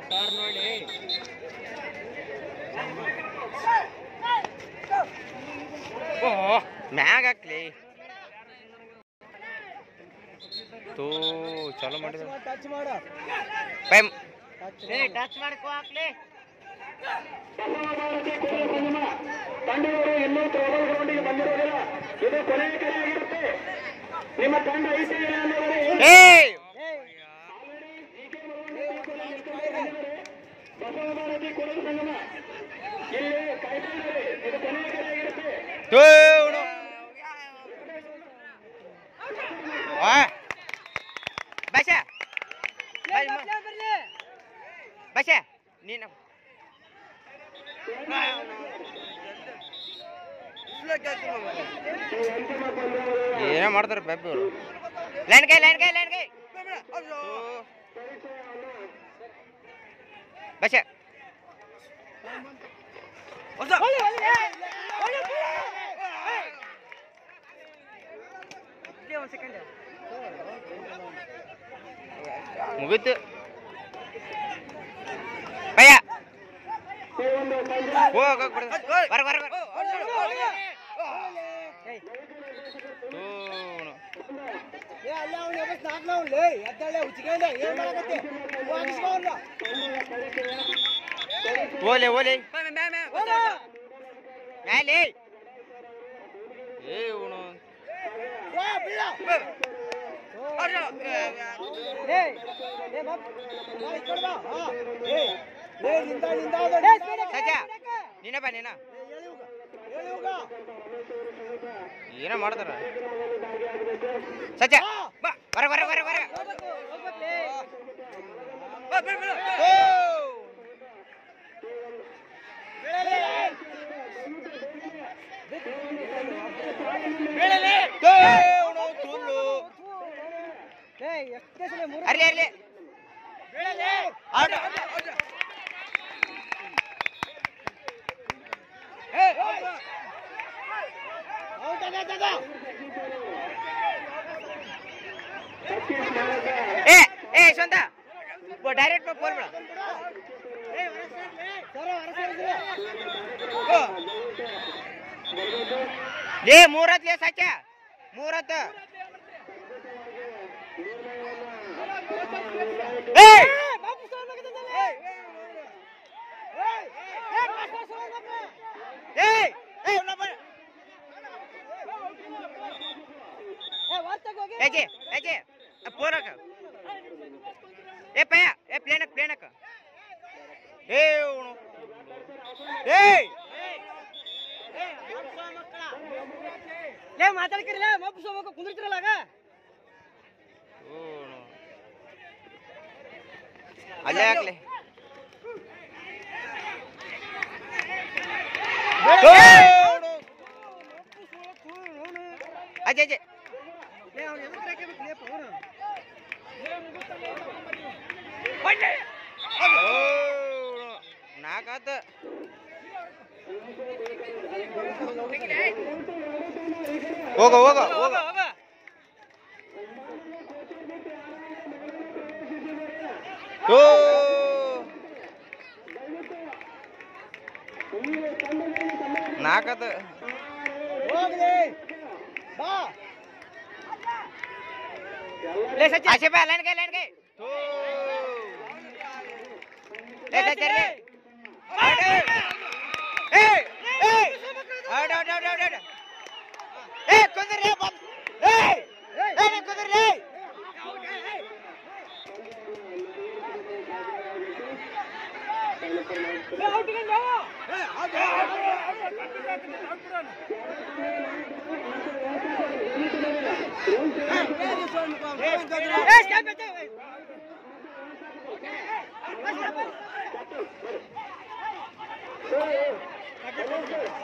Sir ನೋಡಿ ಓ ಮ್ಯಾಗ ಹಾಕ್ಲಿ ತೂ ಚಲೋ ಮಾಡಿದ ಟಚ್ ಮಾಡು ಬೈ ಟಚ್ ಮಾಡ್ಕೋ ಹಾಕ್ಲಿ ತಂಡವರು ಇನ್ನೂ ತ್ರೋಬಲ್ ಗ್ರೌಂಡಿಗೆ ಬಂದಿರುವುದಿಲ್ಲ ಇದು ಕೊನೆಯ ಕರೆಯಾಗಿರುತ್ತೆ ನಿಮ್ಮ ತಂಡ ಐತೆ ಇಲ್ಲ ಅನ್ನೋದರೆ ಏಯ್ ಬಸವಭಾರತಿ ಕೊಡಲು ಸಂಗಮ ಇಲ್ಲಿ ಕಾಯ್ತಾ ಇದ್ದಾರೆ ಇದು ಕೊನೆಯ ಕರೆಯಾಗಿರುತ್ತೆ ತೂ ಉಣು. ಆ ಬಸ ಬಸ ನೀನು ಏನೋ ಮಾಡ್ತಾರೆ ಬೆಬ್ಬಿ ಅವರು ಲೈನ್ ಕೈ ಲೈನ್ ಕೈ ಲೈನ್ ಕೈ ಬಸ ಮುಗೀತು ಭಯ ಹೋಗ ಬರ ಬರ ಬರ ಏ ಅಲ್ಲ ಅವ್ನು ಎಬ್ಬಸ್ ನಾಲ್ಕು ಅವ್ನು ಎದ್ದಾಳೆ ಉಚ್ಚಿಕೊಂಡ ಏನ್ ಮಾಡಕತ್ತೆ ಹೋಗಿಸ್ಕೊ ಅವ್ನ ಓಲೆ ಓಲೆ ಮ್ಯಾಲೆ ಏ ಉಣು ಏ ಬಿಡ ಏ ಏ ಬಾಪ್ ಬಾ ಈ ಕಡೆ ಬಾ ಹಾ ಏ ಏ ನಿಂದ ನಿಂದ ಅದು ಸಜ್ಜ ನೀನ ಬಾ ನೀನ ಹೇಳಿವುಗ ಹೇಳಿವುಗ ಏನೋ ಮಾಡ್ತಾರ ಸಜ್ಜ ಬಾ ಬರ ಬರ ಬರ ಬರ ಹೋಗ್ಬೇಕ್ಲೇ ಓ ಏ ಉಣು ತುಲ್ಲು ಏ ಎಷ್ಟೇ ಸಲ ಮೂರು ಅರ್ಲಿ ಅರ್ಲಿ ಆಟ ಔಟ್ ಅದ ತಗ ಏ ಏ ಸ್ವಂತ ಡೈರೆಕ್ಟ್ ಫೋನ್ ಬಿಡ ಸರ ಹೊರಸರಿದ್ರೆ ಲೇ ಮೂರತ್ ಲೇ ಸಚ್ಚ ಮೂರತ್ ಏ ಬಾಪು ಸರ್ ಬೇಕಂತಲ್ಲ ಏಯ್ ಏಯ್ ಏ ಪಾಸ್ ಸರ್ ಏ ಏ ಉಣ್ಣಪ್ಪ. ಏ ವಾರ್ತೆಗೆ ಹೋಗಿ ಏಜೆ ಏಜೆ ಫೋನ್ ಹಾಕ ಏ ಪಯ್ಯ ಏ ಪ್ಲೇನ್ ಹಾಕ ಪ್ಲೇನ್ ಹಾಕ ಏ ಉಣು ಏಯ್ ಲೇ ಮಾತಾಡ್ಕಿರಲ್ಲ ಮಬ್ಬು ಸೋಬೇಕು ಕುಂದಿರ್ತಿರಲ್ಲ ಆಗ ಉಣು. ಅಲ್ಲೇ ಹಾಕ್ಲಿ ಅಜ್ಜೆ ಅಜ್ಜೆ ಲೇ ಅವ್ನು ಎದಕ್ಕೆ ಹಾಕಬೇಕು ಲೇ ಪವನ ನಾಕಾತ ಹೋಗ ಹೋಗ ಹೋಗ ಓ ನಾಕತ ಹೋಗ್ಲಿ ಬಾ ले सच्चे आशे पे लाइन के लाइन के तो ले सच्चे ले हट ए ए हट हट हट हट ए कुदर रे बाप ए ए रे कुदर रे ಏ ಸ್ಟಾಪ್